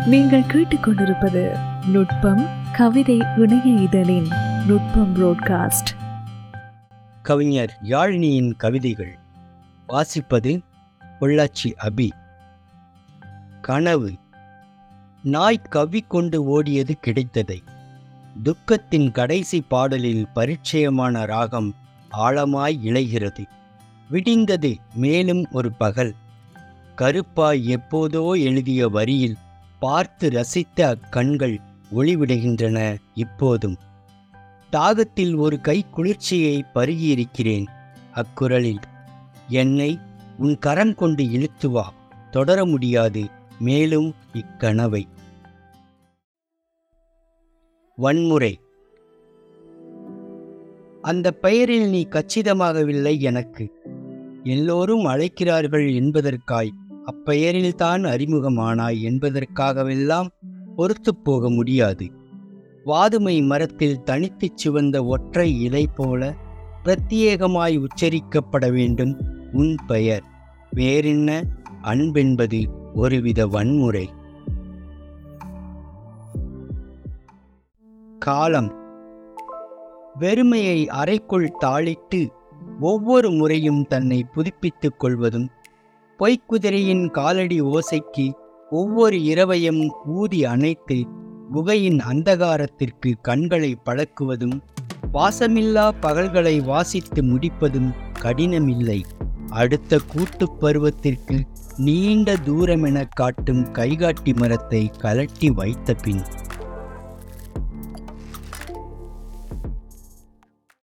நீங்கள் கேட்டுக்கொண்டிருப்பது நுட்பம் கவிதை இணைய இதழின் நுட்பம் புரோட்காஸ்ட் கவிஞர் யாழினியின் கவிதைகள் வாசிப்பது பொள்ளாச்சி அபி கனவு நாய் கவி கொண்டு ஓடியது கிடைத்ததை துக்கத்தின் கடைசி பாடலில் பரிச்சயமான ராகம் ஆழமாய் இழைகிறது விடிந்தது மேலும் ஒரு பகல் கருப்பாய் எப்போதோ எழுதிய வரியில் பார்த்து ரசித்த அக்கண்கள் ஒளிவிடுகின்றன இப்போதும் தாகத்தில் ஒரு கை குளிர்ச்சியை பருகியிருக்கிறேன் அக்குரலில் என்னை உன் கரம் கொண்டு இழுத்து வா தொடர முடியாது மேலும் இக்கனவை வன்முறை அந்த பெயரில் நீ கச்சிதமாகவில்லை எனக்கு எல்லோரும் அழைக்கிறார்கள் என்பதற்காய் அப்பெயரில்தான் அறிமுகமானாய் என்பதற்காகவெல்லாம் பொறுத்துப் போக முடியாது வாதுமை மரத்தில் தனித்துச் சிவந்த ஒற்றை இலை போல பிரத்யேகமாய் உச்சரிக்கப்பட வேண்டும் உன் பெயர் வேறென்ன அன்பென்பது ஒருவித வன்முறை காலம் வெறுமையை அறைக்குள் தாளிட்டு ஒவ்வொரு முறையும் தன்னை புதுப்பித்துக் கொள்வதும் பொய்க்குதிரையின் காலடி ஓசைக்கு ஒவ்வொரு இரவையும் ஊதி அணைத்து குகையின் அந்தகாரத்திற்கு கண்களை பழக்குவதும் வாசமில்லா பகல்களை வாசித்து முடிப்பதும் கடினமில்லை அடுத்த கூட்டுப் பருவத்திற்கு நீண்ட தூரமென காட்டும் கைகாட்டி மரத்தை கலட்டி வைத்த பின்